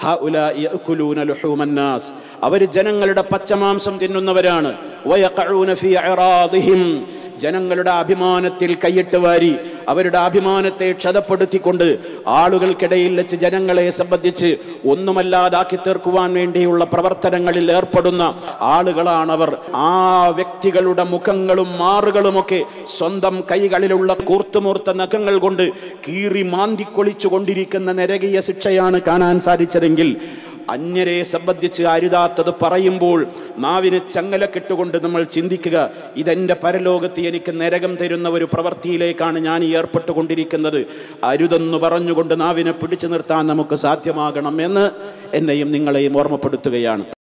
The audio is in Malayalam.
ഹഉലാഇ യഅ്കുലൂന ലുഹൂമന്നാസ് അവർ ജനങ്ങളുടെ പച്ചമാംസം തിന്നുന്നവരാണ് വയഖഊന ഫീ അറാദിഹിം ജനങ്ങളുടെ അഭിമാനത്തിൽ കൈയിട്ട് വാരി അവരുടെ അഭിമാനത്തെ ക്ഷതപ്പെടുത്തിക്കൊണ്ട് ആളുകൾക്കിടയിൽ വെച്ച് ജനങ്ങളെ സംബന്ധിച്ച് ഒന്നുമല്ലാതാക്കി തീർക്കുവാൻ വേണ്ടിയുള്ള പ്രവർത്തനങ്ങളിൽ ഏർപ്പെടുന്ന ആളുകളാണവർ ആ വ്യക്തികളുടെ മുഖങ്ങളും മാറുകളുമൊക്കെ സ്വന്തം കൈകളിലുള്ള കൂർത്തുമൂർത്ത നഖങ്ങൾ കൊണ്ട് കീറി മാന്തിക്കൊളിച്ചു കൊണ്ടിരിക്കുന്ന നരകീയ ശിക്ഷയാണ് കാണാൻ സാധിച്ചതെങ്കിൽ അന്യരെ സംബന്ധിച്ച് അരുതാത്തത് പറയുമ്പോൾ നാവിന് ചങ്ങലക്കെട്ടുകൊണ്ട് നമ്മൾ ചിന്തിക്കുക ഇതെൻ്റെ പരലോകത്ത് എനിക്ക് നരകം തരുന്ന ഒരു പ്രവൃത്തിയിലേക്കാണ് ഞാൻ ഈ ഏർപ്പെട്ടുകൊണ്ടിരിക്കുന്നത് അരുതെന്ന് പറഞ്ഞുകൊണ്ട് നാവിനെ പിടിച്ചു നിർത്താൻ നമുക്ക് സാധ്യമാകണം എന്ന് എന്നെയും നിങ്ങളെയും ഓർമ്മപ്പെടുത്തുകയാണ്